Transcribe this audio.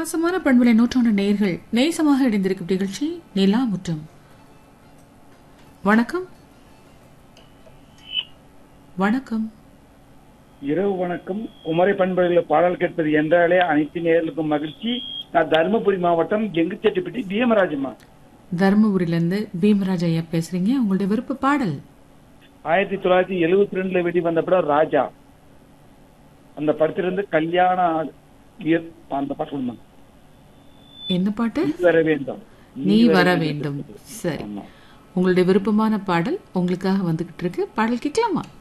பாசமான பண்புலை நூற்றாண்டு நேர்கள் நேசமாக இணைந்திருக்கும் நிகழ்ச்சி நிலா முற்றம் வணக்கம் வணக்கம் இரவு வணக்கம் குமரி பண்புகளில் பாடல் கேட்பது என்றாலே அனைத்து நேர்களுக்கும் மகிழ்ச்சி நான் தருமபுரி மாவட்டம் எங்குச்செட்டிப்பட்டி பீமராஜம்மா தருமபுரியிலிருந்து பீமராஜ் ஐயா பேசுறீங்க உங்களுடைய விருப்ப பாடல் ஆயிரத்தி தொள்ளாயிரத்தி எழுபத்தி ரெண்டுல வெடி வந்த படம் ராஜா அந்த படத்திலிருந்து கல்யாண ஆ- இயற்- அந்த பாட்டு சொல்லுமா என்ன பாட்டு நீ வர வேண்டும் நீ வர வேண்டும் சரி ஆமா. உங்களுடைய விருப்பமான பாடல் உங்களுக்காக வந்துகிட்டு இருக்கு பாடல் கேட்கலாமா